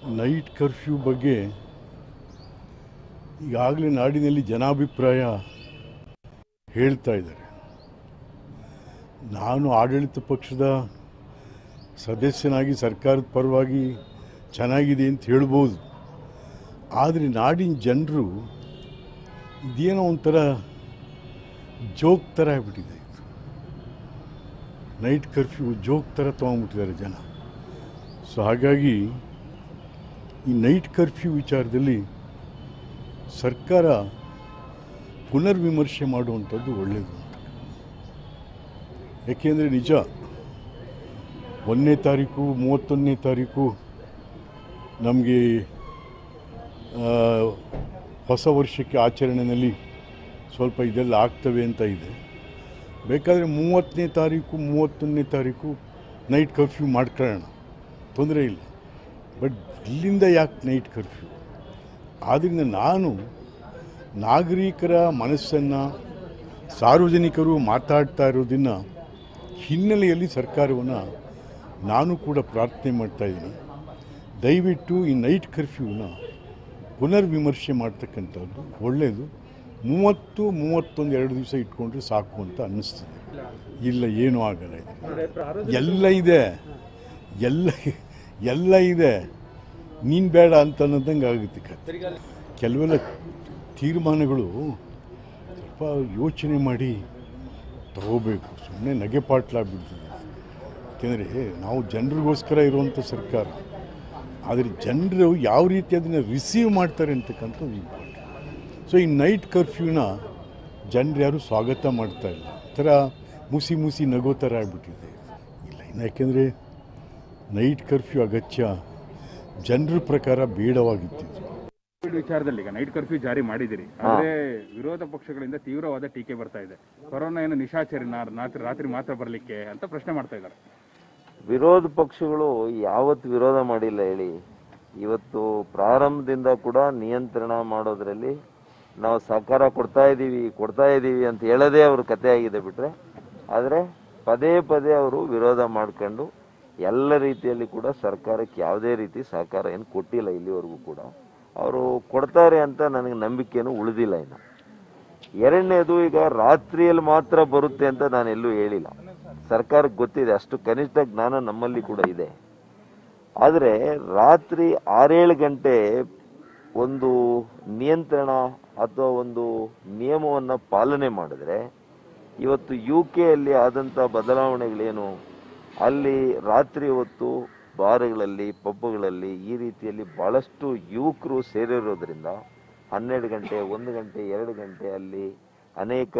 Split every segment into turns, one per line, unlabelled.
Night curfew ಬಗ್ಗೆ ಈಗಾಗಲೇ ನಾಡಿನಲ್ಲಿ ಜನಾಭಿಪ್ರಾಯ ಹೇಳ್ತಾ ಇದ್ದಾರೆ ನಾನು ಆಡಳಿತ ಪಕ್ಷದ ಸದಸ್ಯನಾಗಿ ಸರ್ಕಾರದ ಪರವಾಗಿ ಚೆನ್ನಾಗಿದೆ ಅಂತ ಹೇಳ್ಬೋದು ಆದರೆ ನಾಡಿನ ಜನರು ಇದೇನೋ ಒಂಥರ ಜೋಕ್ ಥರ ಆಗ್ಬಿಟ್ಟಿದೆ ಇದು ನೈಟ್ ಕರ್ಫ್ಯೂ ಜೋಕ್ ಥರ ತೊಗೊಂಡ್ಬಿಟ್ಟಿದ್ದಾರೆ ಜನ ಸೊ ಹಾಗಾಗಿ ಈ ನೈಟ್ ಕರ್ಫ್ಯೂ ವಿಚಾರದಲ್ಲಿ ಸರ್ಕಾರ ಪುನರ್ವಿಮರ್ಶೆ ಮಾಡುವಂಥದ್ದು ಒಳ್ಳೆಯದು ಅಂತ ಯಾಕೆಂದರೆ ನಿಜ ಒಂದನೇ ತಾರೀಕು ಮೂವತ್ತೊಂದನೇ ತಾರೀಕು ನಮಗೆ ಹೊಸ ವರ್ಷಕ್ಕೆ ಆಚರಣೆಯಲ್ಲಿ ಸ್ವಲ್ಪ ಇದೆಲ್ಲ ಆಗ್ತವೆ ಅಂತ ಇದೆ ಬೇಕಾದರೆ ಮೂವತ್ತನೇ ತಾರೀಕು ಮೂವತ್ತೊಂದನೇ ತಾರೀಕು ನೈಟ್ ಕರ್ಫ್ಯೂ ಮಾಡ್ಕೊಳ್ಳೋಣ ತೊಂದರೆ ಇಲ್ಲ ಬಟ್ ಇಲ್ಲಿಂದ ಯಾಕೆ ನೈಟ್ ಕರ್ಫ್ಯೂ ಆದ್ದರಿಂದ ನಾನು ನಾಗರಿಕರ ಮನಸ್ಸನ್ನು ಸಾರ್ವಜನಿಕರು ಮಾತಾಡ್ತಾ ಇರೋದನ್ನು ಹಿನ್ನೆಲೆಯಲ್ಲಿ ಸರ್ಕಾರವನ್ನು ನಾನು ಕೂಡ ಪ್ರಾರ್ಥನೆ ಮಾಡ್ತಾ ಇದ್ದೀನಿ ದಯವಿಟ್ಟು ಈ ನೈಟ್ ಕರ್ಫ್ಯೂನ ಪುನರ್ವಿಮರ್ಶೆ ಮಾಡ್ತಕ್ಕಂಥದ್ದು ಒಳ್ಳೆಯದು ಮೂವತ್ತು ಮೂವತ್ತೊಂದು ಎರಡು ದಿವಸ ಇಟ್ಕೊಂಡ್ರೆ ಸಾಕು ಅಂತ ಅನ್ನಿಸ್ತದೆ ಇಲ್ಲ ಏನೂ ಆಗಲ್ಲ ಇದು ಎಲ್ಲ ಇದೆ ಎಲ್ಲ ಎಲ್ಲ ಇದೆ ನೀನು ಬೇಡ ಅಂತ ಅನ್ನೋದಂಗೆ ಆಗುತ್ತೆ ಕತೆ ಕೆಲವೆಲ್ಲ ತೀರ್ಮಾನಗಳು ಸ್ವಲ್ಪ ಯೋಚನೆ ಮಾಡಿ ತಗೋಬೇಕು ಸುಮ್ಮನೆ ನಗೆಪಾಟ್ಲಾಗ್ಬಿಡ್ತದೆ ಯಾಕೆಂದರೆ ನಾವು ಜನರಿಗೋಸ್ಕರ ಇರುವಂಥ ಸರ್ಕಾರ ಆದರೆ ಜನರು ಯಾವ ರೀತಿ ಅದನ್ನು ರಿಸೀವ್ ಮಾಡ್ತಾರೆ ಅಂತಕ್ಕಂಥದ್ದು ಇಂಪಾರ್ಟೆಂಟ್ ಸೊ ಈ ನೈಟ್ ಕರ್ಫ್ಯೂನ ಜನರು ಯಾರೂ ಸ್ವಾಗತ ಮಾಡ್ತಾ ಇಲ್ಲ ಥರ ಮುಸಿ ಮುಸಿ ನಗೋ ಥರ ಆಗ್ಬಿಟ್ಟಿದೆ ಇಲ್ಲ ಇನ್ನು ಯಾಕೆಂದರೆ ನೈಟ್ ಕರ್ಫ್ಯೂ ಅಗತ್ಯ ಜನರ ಪ್ರಕಾರ ಬೇಡವಾಗಿತ್ತು
ಕೋವಿಡ್ ವಿಚಾರದಲ್ಲಿ ಈಗ ನೈಟ್ ಕರ್ಫ್ಯೂ ಜಾರಿ ಮಾಡಿದಿರಿ ಆದ್ರೆ ವಿರೋಧ ಪಕ್ಷಗಳಿಂದ ತೀವ್ರವಾದ ಟೀಕೆ ಬರ್ತಾ ಇದೆ ಕೊರೋನಾ ಏನು ನಿಶಾಚರಿ ನಾ- ರಾತ್ರಿ ರಾತ್ರಿ ಮಾತ್ರ ಬರ್ಲಿಕ್ಕೆ ಅಂತ ಪ್ರಶ್ನೆ ಮಾಡ್ತಾ ಇದ್ದಾರೆ
ವಿರೋಧ ಪಕ್ಷಗಳು ಯಾವತ್ತು ವಿರೋಧ ಮಾಡಿಲ್ಲ ಹೇಳಿ ಇವತ್ತು ಪ್ರಾರಂಭದಿಂದ ಕೂಡ ನಿಯಂತ್ರಣ ಮಾಡೋದ್ರಲ್ಲಿ ನಾವು ಸಹಕಾರ ಕೊಡ್ತಾ ಇದ್ದೀವಿ ಕೊಡ್ತಾ ಇದ್ದೀವಿ ಅಂತ ಹೇಳೋದೇ ಅವ್ರ ಕತೆ ಆಗಿದೆ ಬಿಟ್ರೆ ಆದರೆ ಪದೇ ಪದೇ ಅವರು ವಿರೋಧ ಮಾಡ್ಕೊಂಡು ಎಲ್ಲ ರೀತಿಯಲ್ಲಿ ಕೂಡ ಸರ್ಕಾರಕ್ಕೆ ಯಾವುದೇ ರೀತಿ ಸಹಕಾರ ಏನು ಕೊಟ್ಟಿಲ್ಲ ಇಲ್ಲಿವರೆಗೂ ಕೂಡ ಅವರು ಕೊಡ್ತಾರೆ ಅಂತ ನನಗೆ ನಂಬಿಕೆನೂ ಉಳಿದಿಲ್ಲ ಇನ್ನು ಎರಡನೇದು ಈಗ ರಾತ್ರಿಯಲ್ಲಿ ಮಾತ್ರ ಬರುತ್ತೆ ಅಂತ ನಾನು ಎಲ್ಲೂ ಹೇಳಿಲ್ಲ ಸರ್ಕಾರಕ್ಕೆ ಗೊತ್ತಿದೆ ಅಷ್ಟು ಕನಿಷ್ಠ ಜ್ಞಾನ ನಮ್ಮಲ್ಲಿ ಕೂಡ ಇದೆ ಆದರೆ ರಾತ್ರಿ ಆರೇಳು ಗಂಟೆ ಒಂದು ನಿಯಂತ್ರಣ ಅಥವಾ ಒಂದು ನಿಯಮವನ್ನು ಪಾಲನೆ ಮಾಡಿದ್ರೆ ಇವತ್ತು ಯು ಕೆಯಲ್ಲಿ ಆದಂಥ ಬದಲಾವಣೆಗಳೇನು ಅಲ್ಲಿ ರಾತ್ರಿ ಹೊತ್ತು ಬಾರ್ಗಳಲ್ಲಿ ಪಬ್ಗಳಲ್ಲಿ ಈ ರೀತಿಯಲ್ಲಿ ಬಹಳಷ್ಟು ಯುವಕರು ಸೇರಿರೋದ್ರಿಂದ ಹನ್ನೆರಡು ಗಂಟೆ ಒಂದು ಗಂಟೆ ಎರಡು ಗಂಟೆ ಅಲ್ಲಿ ಅನೇಕ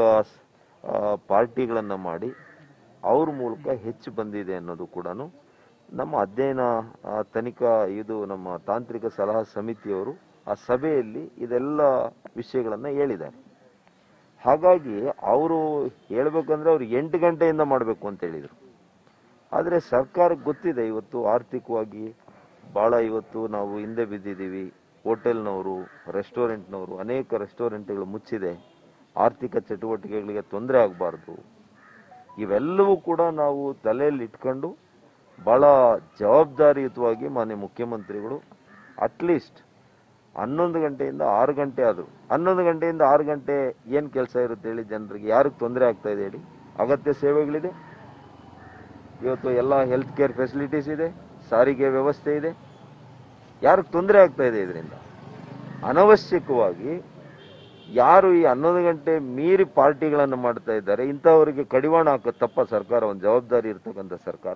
ಪಾರ್ಟಿಗಳನ್ನು ಮಾಡಿ ಅವ್ರ ಮೂಲಕ ಹೆಚ್ಚು ಬಂದಿದೆ ಅನ್ನೋದು ಕೂಡ ನಮ್ಮ ಅಧ್ಯಯನ ಆ, ತನಿಖಾ ಇದು ನಮ್ಮ ತಾಂತ್ರಿಕ ಸಲಹಾ ಸಮಿತಿಯವರು ಆ ಸಭೆಯಲ್ಲಿ ಇದೆಲ್ಲ ವಿಷಯಗಳನ್ನು ಹೇಳಿದ್ದಾರೆ ಹಾಗಾಗಿ ಅವರು ಹೇಳ್ಬೇಕಂದ್ರೆ ಅವ್ರು ಎಂಟು ಗಂಟೆಯಿಂದ ಮಾಡಬೇಕು ಅಂತ ಹೇಳಿದರು ಆದರೆ ಸರ್ಕಾರಕ್ಕೆ ಗೊತ್ತಿದೆ ಇವತ್ತು ಆರ್ಥಿಕವಾಗಿ ಭಾಳ ಇವತ್ತು ನಾವು ಹಿಂದೆ ಬಿದ್ದಿದ್ದೀವಿ ಹೋಟೆಲ್ನವರು ರೆಸ್ಟೋರೆಂಟ್ನವರು ಅನೇಕ ರೆಸ್ಟೋರೆಂಟ್ಗಳು ಮುಚ್ಚಿದೆ ಆರ್ಥಿಕ ಚಟುವಟಿಕೆಗಳಿಗೆ ತೊಂದರೆ ಆಗಬಾರ್ದು ಇವೆಲ್ಲವೂ ಕೂಡ ನಾವು ತಲೆಯಲ್ಲಿ ಇಟ್ಕೊಂಡು ಭಾಳ ಜವಾಬ್ದಾರಿಯುತವಾಗಿ ಮಾನ್ಯ ಮುಖ್ಯಮಂತ್ರಿಗಳು ಅಟ್ಲೀಸ್ಟ್ ಹನ್ನೊಂದು ಗಂಟೆಯಿಂದ ಆರು ಗಂಟೆ ಆದರು ಹನ್ನೊಂದು ಗಂಟೆಯಿಂದ ಆರು ಗಂಟೆ ಏನು ಕೆಲಸ ಇರುತ್ತೆ ಹೇಳಿ ಜನರಿಗೆ ಯಾರಿಗೆ ತೊಂದರೆ ಆಗ್ತಾ ಇದೆ ಹೇಳಿ ಅಗತ್ಯ ಸೇವೆಗಳಿದೆ ಇವತ್ತು ಎಲ್ಲ ಹೆಲ್ತ್ ಕೇರ್ ಫೆಸಿಲಿಟೀಸ್ ಇದೆ ಸಾರಿಗೆ ವ್ಯವಸ್ಥೆ ಇದೆ ಯಾರಿಗೆ ತೊಂದರೆ ಆಗ್ತಾ ಇದೆ ಇದರಿಂದ ಅನವಶ್ಯಕವಾಗಿ ಯಾರು ಈ ಹನ್ನೊಂದು ಗಂಟೆ ಮೀರಿ ಪಾರ್ಟಿಗಳನ್ನು ಮಾಡ್ತಾ ಇದ್ದಾರೆ ಇಂಥವರಿಗೆ ಕಡಿವಾಣ ಹಾಕೋ ತಪ್ಪ ಸರ್ಕಾರ ಒಂದು ಜವಾಬ್ದಾರಿ ಇರ್ತಕ್ಕಂಥ ಸರ್ಕಾರ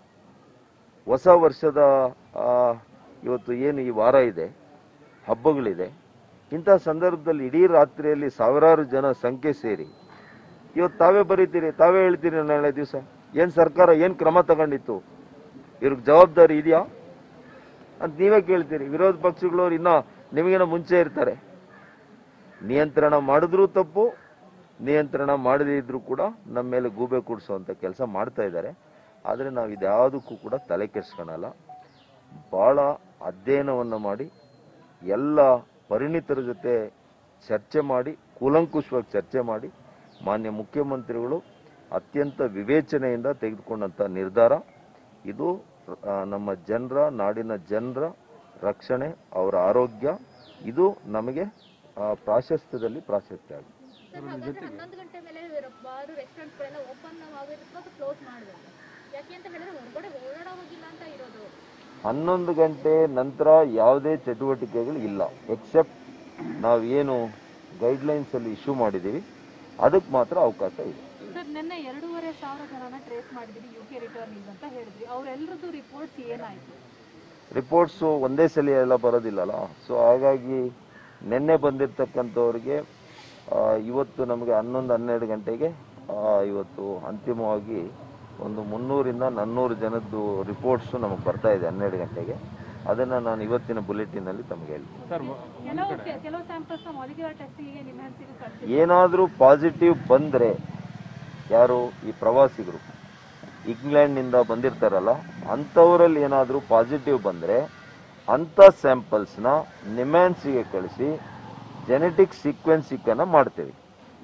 ಹೊಸ ವರ್ಷದ ಆ, ಇವತ್ತು ಏನು ಈ ವಾರ ಇದೆ ಹಬ್ಬಗಳಿದೆ ಇಂಥ ಸಂದರ್ಭದಲ್ಲಿ ಇಡೀ ರಾತ್ರಿಯಲ್ಲಿ ಸಾವಿರಾರು ಜನ ಸಂಖ್ಯೆ ಸೇರಿ ಇವತ್ತು ತಾವೇ ಬರೀತೀರಿ ತಾವೇ ಹೇಳ್ತೀರಿ ನಾಳೆ ದಿವಸ ಏನು ಸರ್ಕಾರ ಏನು ಕ್ರಮ ತಗೊಂಡಿತ್ತು ಇವ್ರಿಗೆ ಜವಾಬ್ದಾರಿ ಇದೆಯಾ ಅಂತ ನೀವೇ ಕೇಳ್ತೀರಿ ವಿರೋಧ ಪಕ್ಷಗಳವ್ರು ಇನ್ನ ನಿಮಗಿನ ಮುಂಚೆ ಇರ್ತಾರೆ ನಿಯಂತ್ರಣ ಮಾಡಿದ್ರೂ ತಪ್ಪು ನಿಯಂತ್ರಣ ಮಾಡದೇ ಇದ್ರೂ ಕೂಡ ನಮ್ಮ ಮೇಲೆ ಗೂಬೆ ಕೂಡಿಸುವಂತ ಕೆಲಸ ಮಾಡ್ತಾ ಇದ್ದಾರೆ ಆದರೆ ನಾವು ಇದ್ಯಾವುದಕ್ಕೂ ಕೂಡ ತಲೆ ಕೆಡಿಸ್ಕೊಳಲ್ಲ ಬಹಳ ಅಧ್ಯಯನವನ್ನು ಮಾಡಿ ಎಲ್ಲ ಪರಿಣಿತರ ಜೊತೆ ಚರ್ಚೆ ಮಾಡಿ ಕೂಲಂಕುಷವಾಗಿ ಚರ್ಚೆ ಮಾಡಿ ಮಾನ್ಯ ಮುಖ್ಯಮಂತ್ರಿಗಳು ಅತ್ಯಂತ ವಿವೇಚನೆಯಿಂದ ತೆಗೆದುಕೊಂಡಂಥ ನಿರ್ಧಾರ ಇದು ಆ, ನಮ್ಮ ಜನರ ನಾಡಿನ ಜನರ ರಕ್ಷಣೆ ಅವರ ಆರೋಗ್ಯ ಇದು ನಮಗೆ ಆ, ಪ್ರಾಶಸ್ತ್ಯದಲ್ಲಿ ಪ್ರಾಶಸ್ತ್ಯ ಆಗುತ್ತೆ
ಸರ್ ಹಾಗಾದ್ರೆ ಹನ್ನೊಂದು ಗಂಟೆ ಮೇಲೆ ಬಾರು ರೆಸ್ಟೋರೆಂಟ್ಗಳೆಲ್ಲ ಓಪನ್ ಆಗಿರುತ್ತೋ ಅಥವಾ ಕ್ಲೋಸ್ ಮಾಡಬೇಕು ಯಾಕೆ ಅಂತ ಹೇಳಿದ್ರೆ ಹೊರಗಡೆ ಓಡಾಡೋ ಹೋಗಿಲ್ಲ ಅಂತ ಇರೋದು
ಹನ್ನೊಂದು ಗಂಟೆ ನಂತರ ಯಾವುದೇ ಚಟುವಟಿಕೆಗಳು ಇಲ್ಲ ಎಕ್ಸೆಪ್ಟ್ ನಾವೇನು ಗೈಡ್ಲೈನ್ಸಲ್ಲಿ ಇಶ್ಯೂ ಮಾಡಿದ್ದೀವಿ ಅದಕ್ಕೆ ಮಾತ್ರ ಅವಕಾಶ ಇದೆ
ಸರ್ ನಿನ್ನೆ ಎರಡೂವರೆ ಸಾವಿರ ಜನನ ಟ್ರೇಸ್ ಮಾಡಿದ್ರಿ ಯು ಕೆ ರಿಟರ್ನಿಂಗ್ ಅಂತ ಹೇಳಿದ್ರಿ ಅವರೆಲ್ಲರದ್ದು ರಿಪೋರ್ಟ್ಸ್ ಏನಾಯ್ತು
ರಿಪೋರ್ಟ್ಸು ಒಂದೇ ಸಲ ಎಲ್ಲ ಬರೋದಿಲ್ಲಲ್ಲ ಸೊ ಹಾಗಾಗಿ ನಿನ್ನೆ ಬಂದಿರತಕ್ಕಂಥವ್ರಿಗೆ ಆ, ಇವತ್ತು ನಮಗೆ ಹನ್ನೊಂದು ಹನ್ನೆರಡು ಗಂಟೆಗೆ ಆ, ಇವತ್ತು ಅಂತಿಮವಾಗಿ ಒಂದು ಮುನ್ನೂರಿಂದ ನಾನ್ನೂರು ಜನದ್ದು ರಿಪೋರ್ಟ್ಸು ನಮಗೆ ಬರ್ತಾ ಇದೆ ಹನ್ನೆರಡು ಗಂಟೆಗೆ ಅದನ್ನು ನಾನು ಇವತ್ತಿನ ಬುಲೆಟಿನಲ್ಲಿ ತಮಗೆ ಹೇಳ್ತೀನಿ
ಸರ್
ಕೆಲವು ಕೆಲವು ಸ್ಯಾಂಪಲ್ಸ್ ನ ಮಾಲಿಕ್ಯುಲರ್ ಟೆಸ್ಟಿಗೆ ನಿಮ್ಹೆನ್ಸಿಗೆ ಕಳಿಸಿ
ಏನಾದರೂ ಪಾಸಿಟಿವ್ ಬಂದರೆ ಯಾರು ಈ ಪ್ರವಾಸಿಗರು ಇಂಗ್ಲೆಂಡ್ನಿಂದ ಬಂದಿರ್ತಾರಲ್ಲ ಅಂಥವರಲ್ಲಿ ಏನಾದರೂ ಪಾಸಿಟಿವ್ ಬಂದರೆ ಅಂಥ ಸ್ಯಾಂಪಲ್ಸ್ನ ನಿಮ್ಯಾನ್ಸಿಗೆ ಕಳಿಸಿ ಜೆನೆಟಿಕ್ ಸೀಕ್ವೆನ್ಸಿಕ್ಕನ್ನು ಮಾಡ್ತೇವೆ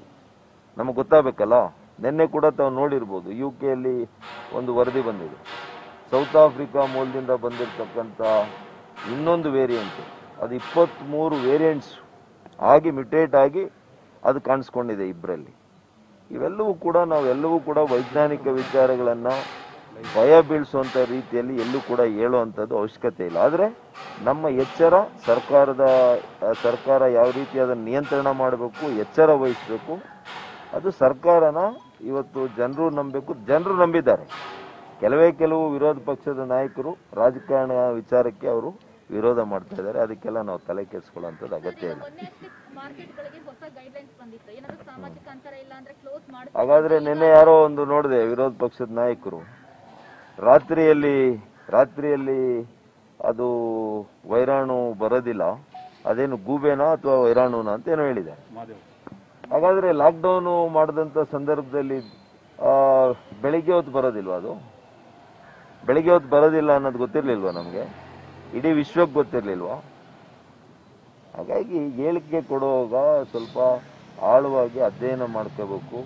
ನಮಗೆ ಗೊತ್ತಾಗಬೇಕಲ್ಲ ನಿನ್ನೆ ಕೂಡ ತಾವು ನೋಡಿರ್ಬೋದು ಯು ಕೆಯಲ್ಲಿ ಒಂದು ವರದಿ ಬಂದಿದೆ ಸೌತ್ ಆಫ್ರಿಕಾ ಮೂಲದಿಂದ ಬಂದಿರತಕ್ಕಂಥ ಇನ್ನೊಂದು ವೇರಿಯಂಟ್ ಅದು ಇಪ್ಪತ್ತ್ಮೂರು ವೇರಿಯಂಟ್ಸ್ ಆಗಿ ಮ್ಯುಟೇಟ್ ಆಗಿ ಅದು ಕಾಣಿಸ್ಕೊಂಡಿದೆ ಇಬ್ಬರಲ್ಲಿ ಇವೆಲ್ಲವೂ ಕೂಡ ನಾವೆಲ್ಲವೂ ಕೂಡ ವೈಜ್ಞಾನಿಕ ವಿಚಾರಗಳನ್ನು ಭಯ ಬೀಳಿಸುವಂಥ ರೀತಿಯಲ್ಲಿ ಎಲ್ಲೂ ಕೂಡ ಹೇಳುವಂಥದ್ದು ಅವಶ್ಯಕತೆ ಇಲ್ಲ ಆದರೆ ನಮ್ಮ ಎಚ್ಚರ ಸರ್ಕಾರದ ಆ, ಸರ್ಕಾರ ಯಾವ ರೀತಿ ಅದನ್ನು ನಿಯಂತ್ರಣ ಮಾಡಬೇಕು ಎಚ್ಚರ ವಹಿಸಬೇಕು ಅದು ಸರ್ಕಾರನ ಇವತ್ತು ಜನರು ನಂಬಬೇಕು ಜನರು ನಂಬಿದ್ದಾರೆ ಕೆಲವೇ ಕೆಲವು ವಿರೋಧ ಪಕ್ಷದ ನಾಯಕರು ರಾಜಕಾರಣ ವಿಚಾರಕ್ಕೆ ಅವರು ವಿರೋಧ ಮಾಡ್ತಾ ಇದ್ದಾರೆ ಅದಕ್ಕೆಲ್ಲ ನಾವು ತಲೆ ಕೆಡಿಸ್ಕೊಳ್ಳೋಂಥದ್ದು ಅಗತ್ಯ ಇಲ್ಲ
ಮೊನ್ನೆ ಅಷ್ಟೇ ಮಾರ್ಕೆಟ್ಗಳಿಗೆ ಹೊಸ ಗೈಡ್ಲೈನ್ಸ್ ಬಂದಿತ್ತು ಏನಾದ್ರು ಸಾಮಾಜಿಕ ಅಂತರ ಇಲ್ಲ ಅಂದ್ರೆ ಕ್ಲೋಸ್ ಮಾಡಿ
ಹಾಗಾದ್ರೆ ನಿನ್ನೆ ಯಾರೋ ಒಂದು ನೋಡಿದೆ ವಿರೋಧ ಪಕ್ಷದ ನಾಯಕರು ರಾತ್ರಿಯಲ್ಲಿ ರಾತ್ರಿಯಲ್ಲಿ ಅದು ವೈರಾಣು ಬರೋದಿಲ್ಲ ಅದೇನು ಗೂಬೆನಾ ಅಥವಾ ವೈರಾಣುನಾ ಅಂತ ಏನೋ ಹೇಳಿದೆ
ಮಾದೇವ್
ಹಾಗಾದ್ರೆ ಲಾಕ್ಡೌನು ಮಾಡಿದಂಥ ಸಂದರ್ಭದಲ್ಲಿ ಆ, ಬೆಳಿಗ್ಗೆ ಹೊತ್ತು ಬರೋದಿಲ್ವಾ ಅದು ಬೆಳಿಗ್ಗೆ ಹೊತ್ತು ಬರೋದಿಲ್ಲ ಅನ್ನೋದು ಗೊತ್ತಿರ್ಲಿಲ್ವಾ ನಮಗೆ ಇಡೀ ವಿಶ್ವಕ್ಕೆ ಗೊತ್ತಿರ್ಲಿಲ್ವಾ ಹಾಗಾಗಿ ಹೇಳಿಕೆ ಕೊಡುವಾಗ ಸ್ವಲ್ಪ ಆಳವಾಗಿ ಅಧ್ಯಯನ ಮಾಡ್ಕೋಬೇಕು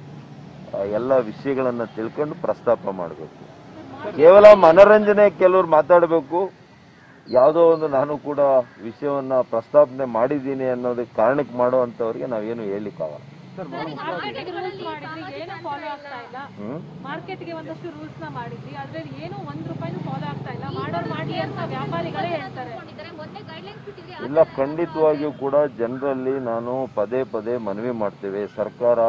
ಆ, ಎಲ್ಲ ವಿಷಯಗಳನ್ನ ತಿಳ್ಕೊಂಡು ಪ್ರಸ್ತಾಪ ಮಾಡಬೇಕು ಕೇವಲ ಮನರಂಜನೆ ಕೆಲವ್ರು ಮಾತಾಡಬೇಕು ಯಾವುದೋ ಒಂದು ನಾನು ಕೂಡ ವಿಷಯವನ್ನ ಪ್ರಸ್ತಾಪನೆ ಮಾಡಿದ್ದೀನಿ ಅನ್ನೋದಕ್ಕೆ ಕಾರಣಕ್ಕೆ ಮಾಡುವಂಥವ್ರಿಗೆ ನಾವೇನು ಹೇಳಲಿಕ್ಕಾಗಲ್ಲ
ಸರ್
ಮಾರ್ಕೆಟ್ಗೆ ರೂಲ್ಸ್ ಮಾಡಿದ್ರಿ ಏನು ಫಾಲೋ ಆಗ್ತಾ ಇಲ್ಲ
ಹ್ಮ್
ಮಾರ್ಕೆಟ್ಗೆ ಒಂದಷ್ಟು ರೂಲ್ಸ್ ನ ಮಾಡಿದ್ರಿ ಅದ್ರಲ್ಲಿ ಏನು ಒಂದ್ ರೂಪಾಯಿನೂ ಫಾಲೋ ಆಗ್ತಾ ಇಲ್ಲ ಮಾಡೋರು ಮಾಡ್ಲಿ ಅಂತ ವ್ಯಾಪಾರಿಗಳೇ ಹೇಳ್ತಾರೆ
ಕೊಂಡಿದ್ದಾರೆ ಮೊನ್ನೆ ಗೈಡ್ಲೈನ್ಸ್ ಬಿಟ್ಟಿದ್ರೆ
ಇಲ್ಲ ಖಂಡಿತವಾಗಿಯೂ ಕೂಡ ಜನರಲ್ಲಿ ನಾನು ಪದೇ ಪದೇ ಮನವಿ ಮಾಡ್ತೇವೆ ಸರ್ಕಾರ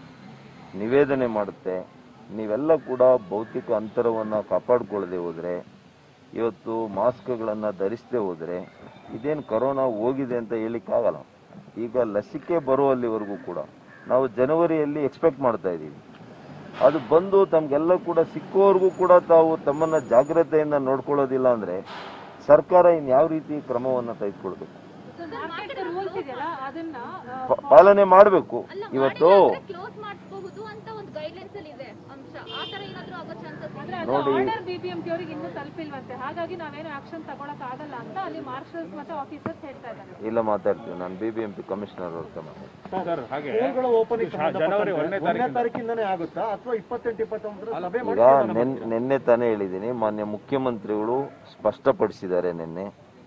ನಿವೇದನೆ ಮಾಡುತ್ತೆ ನೀವೆಲ್ಲ ಕೂಡ ಭೌತಿಕ ಅಂತರವನ್ನು ಕಾಪಾಡ್ಕೊಳ್ಳದೆ ಹೋದರೆ ಇವತ್ತು ಮಾಸ್ಕ್ಗಳನ್ನು ಧರಿಸದೆ ಹೋದರೆ ಇದೇನು ಕೊರೋನಾ ಹೋಗಿದೆ ಅಂತ ಹೇಳಿಕ್ಕಾಗಲ್ಲ ಈಗ ಲಸಿಕೆ ಬರುವಲ್ಲಿವರೆಗೂ ಕೂಡ ನಾವು ಜನವರಿಯಲ್ಲಿ ಎಕ್ಸ್ಪೆಕ್ಟ್ ಮಾಡ್ತಾ ಇದ್ದೀವಿ ಅದು ಬಂದು ತಮಗೆಲ್ಲ ಕೂಡ ಸಿಕ್ಕುವವರೆಗೂ ಕೂಡ ತಾವು ತಮ್ಮನ್ನ ಜಾಗ್ರತೆಯಿಂದ ನೋಡ್ಕೊಳ್ಳೋದಿಲ್ಲ ಅಂದ್ರೆ ಸರ್ಕಾರ ಇನ್ಯಾವ ರೀತಿ ಕ್ರಮವನ್ನು ತೆಗೆದುಕೊಳ್ಬೇಕು
ಮಾರ್ಕೆಟ್ ರೂಲ್ಸ್ ಇದೆಯಲ್ಲ ಅದನ್ನ ಆ,
ಪ- ಪಾಲನೆ ಮಾಡಬೇಕು ಇವತ್ತು
ಕ್ಲೋಸ್ ಮಾಡಿಸಬಹುದು ಅಂತ ಒಂದು ಗೈಡ್ಲೈನ್ಸ್ ಅಲ್ಲಿ ಇದೆ ಅಂಶ ಆ ತರ ಏನಾದ್ರು ಆಗೋ ಚಾನ್ಸಸ್
ಆದ್ರೆ ಅದು
ನೋಡಿ.
ಆರ್ಡರ್ ಬಿಬಿಎಂಪಿ ಅವರಿಗೆ ಇನ್ನೂ ತಲುಪಿಲ್ವಂತೆ ಹಾಗಾಗಿ ನಾವೇನು ಆಕ್ಷನ್ ತಗೊಳಕ್ ಆಗಲ್ಲ ಅಂತ ಅಲ್ಲಿ ಮಾರ್ಷಲ್ಸ್ ಮತ್ತೆ ಆಫೀಸರ್ಸ್ ಹೇಳ್ತಾ ಇದ್ದಾರೆ
ಇಲ್ಲ ಮಾತಾಡ್ತೀವಿ ನಾನು B B M P commissioner ಅವ್ರ ಹತ್ರ ಮಾತಾಡ್ತೀನಿ
ಸರ್ ಹಾಗೆ
ಸ್ಕೂಲ್ಗಳ ಓಪನಿಂಗ್
ಜನವರಿ ಒಂದನೇ
ಒಂದನೇ
ತಾರೀಕು
ತಾರೀಕಿಂದನೇ ಆಗುತ್ತಾ ಅಥವಾ ಇಪ್ಪತ್ತೆಂಟು ಇಪ್ಪತ್ತೊಂಬತ್ತರ ಸಭೆ
ಈಗ ನೆನ್ ನಿನ್ನೆ ತಾನೇ ಹೇಳಿದ್ದೀನಿ ಮಾನ್ಯ ಮುಖ್ಯಮಂತ್ರಿಗಳು ಸ್ಪಷ್ಟಪಡಿಸಿದ್ದಾರೆ ನಿನ್ನೆ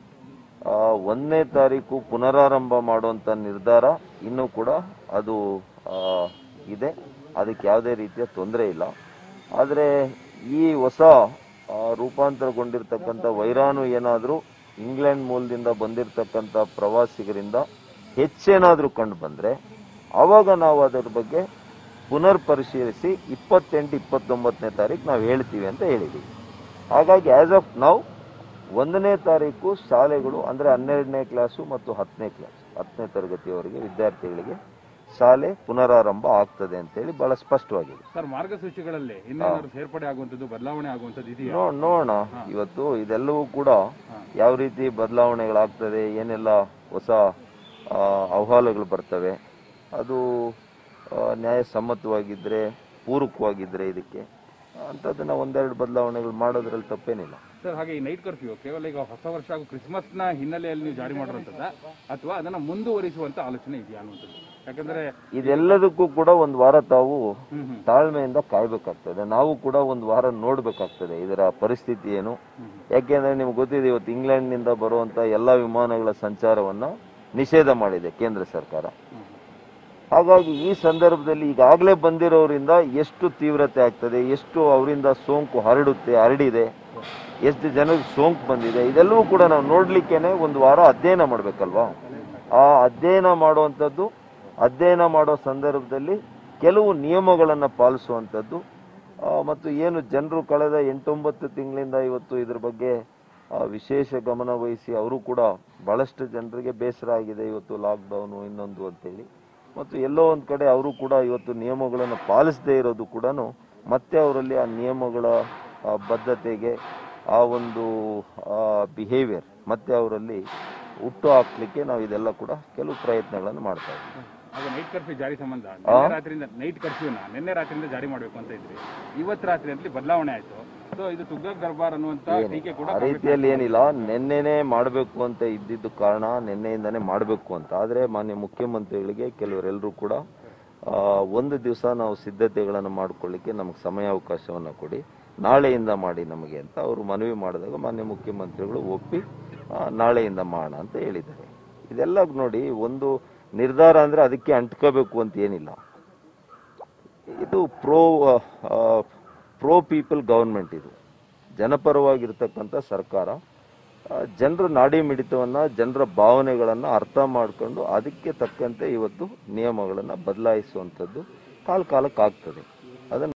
ಆ, ಒಂದನೇ ತಾರೀಕು ಪುನರಾರಂಭ ಮಾಡುವಂತ ನಿರ್ಧಾರ ಇನ್ನೂ ಕೂಡ ಅದು ಆ, ಇದೆ ಅದಕ್ಕೆ ಯಾವುದೇ ರೀತಿಯ ತೊಂದರೆ ಇಲ್ಲ ಆದರೆ ಈ ಹೊಸ ಆ, ರೂಪಾಂತರಗೊಂಡಿರ್ತಕ್ಕಂಥ ವೈರಾಣು ಏನಾದರೂ ಇಂಗ್ಲೆಂಡ್ ಮೂಲದಿಂದ ಬಂದಿರತಕ್ಕಂಥ ಪ್ರವಾಸಿಗರಿಂದ ಹೆಚ್ಚೇನಾದರೂ ಕಂಡು ಬಂದರೆ ಆವಾಗ ನಾವು ಅದರ ಬಗ್ಗೆ ಪುನರ್ ಪರಿಶೀಲಿಸಿ ಇಪ್ಪತ್ತೆಂಟು ಇಪ್ಪತ್ತೊಂಬತ್ತನೇ ತಾರೀಕು ನಾವು ಹೇಳ್ತೀವಿ ಅಂತ ಹೇಳಿದ್ದೀವಿ ಹಾಗಾಗಿ ಆಸ್ ಆಫ್ ನಾವು ಒಂದನೇ ತಾರೀಕು ಶಾಲೆಗಳು ಅಂದರೆ ಹನ್ನೆರಡನೇ ಕ್ಲಾಸು ಮತ್ತು ಹತ್ತನೇ ಕ್ಲಾಸ್ ಹತ್ತನೇ ತರಗತಿಯವರಿಗೆ ವಿದ್ಯಾರ್ಥಿಗಳಿಗೆ ಶಾಲೆ ಪುನರಾರಂಭ ಆಗ್ತದೆ ಅಂತೇಳಿ ಬಹಳ ಸ್ಪಷ್ಟವಾಗಿದೆ
ಸರ್ ಮಾರ್ಗಸೂಚಿಗಳಲ್ಲಿ ಇನ್ನೇನಾದ್ರು ಸೇರ್ಪಡೆ ಆಗುವಂತದ್ದು ಬದಲಾವಣೆ ಆಗುವಂತದ್ದು ಇದೆಯಾ
ನೋ ನೋಡೋಣ ಇವತ್ತು ಇದೆಲ್ಲವೂ ಕೂಡ ಯಾವ ರೀತಿ ಬದಲಾವಣೆಗಳಾಗ್ತದೆ ಏನೆಲ್ಲ ಹೊಸ ಆ, ಅಹವಾಲುಗಳು ಬರ್ತವೆ ಅದು ಆ, ನ್ಯಾಯಸಮ್ಮತವಾಗಿದ್ದರೆ ಪೂರಕವಾಗಿದ್ದರೆ ಇದಕ್ಕೆ ಅಂಥದ್ದನ್ನ ಒಂದೆರಡು ಬದಲಾವಣೆಗಳು ಮಾಡೋದ್ರಲ್ಲಿ ತಪ್ಪೇನಿಲ್ಲ
ಸರ್ ಹಾಗೆ ಈ ನೈಟ್ ಕರ್ಫ್ಯೂ ಕೇವಲ ಈಗ ಹೊಸ ವರ್ಷ ಹಾಗೂ ಕ್ರಿಸ್ಮಸ್ ನ ಹಿನ್ನೆಲೆಯಲ್ಲಿ ನೀವು ಜಾರಿ ಮಾಡಿರುವಂತದ್ದ ಅಥವಾ ಅದನ್ನ ಮುಂದುವರಿಸುವಂತ ಆಲೋಚನೆ ಇದೆಯಾ ಅನ್ನುವಂಥದ್ದು ಯಾಕಂದ್ರೆ
ಇದೆಲ್ಲದಕ್ಕೂ ಕೂಡ ಒಂದು ವಾರ ತಾವು
ಹ್ಮ್ ಹ್ಮ್
ತಾಳ್ಮೆಯಿಂದ ಕಾಯ್ಬೇಕಾಗ್ತದೆ ನಾವು ಕೂಡ ಒಂದು ವಾರ ನೋಡ್ಬೇಕಾಗ್ತದೆ ಇದರ ಪರಿಸ್ಥಿತಿ ಏನು ಯಾಕೆಂದ್ರೆ ನಿಮ್ಗೆ ಗೊತ್ತಿದೆ ಇವತ್ತು ಇಂಗ್ಲೆಂಡ್ನಿಂದ ಬರುವಂತ ಎಲ್ಲ ವಿಮಾನಗಳ ಸಂಚಾರವನ್ನ ನಿಷೇಧ ಮಾಡಿದೆ ಕೇಂದ್ರ ಸರ್ಕಾರ ಹಾಗಾಗಿ ಈ ಸಂದರ್ಭದಲ್ಲಿ ಈಗಾಗಲೇ ಬಂದಿರೋರಿಂದ ಎಷ್ಟು ತೀವ್ರತೆ ಆಗ್ತದೆ ಎಷ್ಟು ಅವರಿಂದ ಸೋಂಕು ಹರಡುತ್ತೆ ಹರಡಿದೆ ಎಷ್ಟು ಜನರಿಗೆ ಸೋಂಕು ಬಂದಿದೆ ಇದೆಲ್ಲವೂ ಕೂಡ ನಾವು ನೋಡ್ಲಿಕ್ಕೇನೆ ಒಂದು ವಾರ ಅಧ್ಯಯನ ಮಾಡ್ಬೇಕಲ್ವಾ ಆ ಅಧ್ಯಯನ ಮಾಡುವಂಥದ್ದು ಅಧ್ಯಯನ ಮಾಡೋ ಸಂದರ್ಭದಲ್ಲಿ ಕೆಲವು ನಿಯಮಗಳನ್ನು ಪಾಲಿಸುವಂಥದ್ದು ಆ, ಮತ್ತು ಏನು ಜನರು ಕಳೆದ ಎಂಟೊಂಬತ್ತು ತಿಂಗಳಿಂದ ಇವತ್ತು ಇದ್ರ ಬಗ್ಗೆ ಆ, ವಿಶೇಷ ಗಮನ ವಹಿಸಿ ಅವರು ಕೂಡ ಬಹಳಷ್ಟು ಜನರಿಗೆ ಬೇಸರ ಆಗಿದೆ ಇವತ್ತು ಲಾಕ್ಡೌನು ಇನ್ನೊಂದು ಅಂತೇಳಿ ಮತ್ತು ಎಲ್ಲೋ ಒಂದು ಕಡೆ ಅವರು ಕೂಡ ಇವತ್ತು ನಿಯಮಗಳನ್ನು ಪಾಲಿಸದೇ ಇರೋದು ಕೂಡ ಮತ್ತೆ ಅವರಲ್ಲಿ ಆ ನಿಯಮಗಳ ಆ, ಬದ್ಧತೆಗೆ ಆ ಒಂದು ಬಿಹೇವಿಯರ್ ಮತ್ತೆ ಅವರಲ್ಲಿ ಹುಟ್ಟು ಹಾಕ್ಲಿಕ್ಕೆ ನಾವು ಇದೆಲ್ಲ ಕೂಡ ಕೆಲವು ಪ್ರಯತ್ನಗಳನ್ನು ಮಾಡ್ತಾ ಇದ್ದೀವಿ
ಆಗ ನೈಟ್ ಕರ್ಫ್ಯೂ ಜಾರಿ ಸಂಬಂಧ ನಿನ್ನೆ ರಾತ್ರಿಯಿಂದ ನೈಟ್ ಕರ್ಫ್ಯೂನ ನಿನ್ನೆ ರಾತ್ರಿಯಿಂದ ಜಾರಿ ಮಾಡಬೇಕು ಅಂತ ಇದ್ರಿ ಇವತ್ತು ರಾತ್ರಿಯಲ್ಲಿ ಬದಲಾವಣೆ ಆಯ್ತು ಸೊ ಇದು ತುಗ್ಲಕ್ ದರ್ಬಾರ್ ಅನ್ನುವಂತ ಟೀಕೆ ಕೂಡ
ಆ ರೀತಿಯಲ್ಲಿ ಏನಿಲ್ಲ ನಿನ್ನೆನೆ ಮಾಡಬೇಕು ಅಂತ ಇದ್ದಿದ್ದು ಕಾರಣ ನಿನ್ನೆಯಿಂದಾನೇ ಮಾಡಬೇಕು ಅಂತ ಆದರೆ ಮಾನ್ಯ ಮುಖ್ಯಮಂತ್ರಿಗಳಿಗೆ ಕೆಲವರೆಲ್ಲರೂ ಕೂಡ ಆ, ಒಂದು ದಿವಸ ನಾವು ಸಿದ್ಧತೆಗಳನ್ನು ಮಾಡ್ಕೊಳ್ಳಿಕ್ಕೆ ನಮಗೆ ಸಮಯಾವಕಾಶವನ್ನು ಕೊಡಿ ನಾಳೆಯಿಂದ ಮಾಡಿ ನಮಗೆ ಅಂತ ಅವರು ಮನವಿ ಮಾಡಿದಾಗ ಮಾನ್ಯ ಮುಖ್ಯಮಂತ್ರಿಗಳು ಒಪ್ಪಿ ಆ, ನಾಳೆಯಿಂದ ಮಾಡೋಣ ಅಂತ ಹೇಳಿದ್ದಾರೆ ಇದೆಲ್ಲ ನೋಡಿ ಒಂದು ನಿರ್ಧಾರ ಅಂದ್ರೆ ಅದಕ್ಕೆ ಅಂಟ್ಕೋಬೇಕು ಅಂತ ಏನಿಲ್ಲ ಇದು ಪ್ರೋ ಪ್ರೋ ಪೀಪಲ್ ಗವರ್ಮೆಂಟ್ ಇದು ಜನಪರವಾಗಿರ್ತಕ್ಕಂಥ ಸರ್ಕಾರ ಜನರ ನಾಡಿ ಮಿಡಿತವನ್ನ ಜನರ ಭಾವನೆಗಳನ್ನ ಅರ್ಥ ಮಾಡ್ಕೊಂಡು ಅದಕ್ಕೆ ತಕ್ಕಂತೆ ಇವತ್ತು ನಿಯಮಗಳನ್ನ ಬದಲಾಯಿಸುವಂಥದ್ದು ಕಾಲ ಕಾಲಕ್ಕೆ ಆಗ್ತದೆ ಅದನ್ನ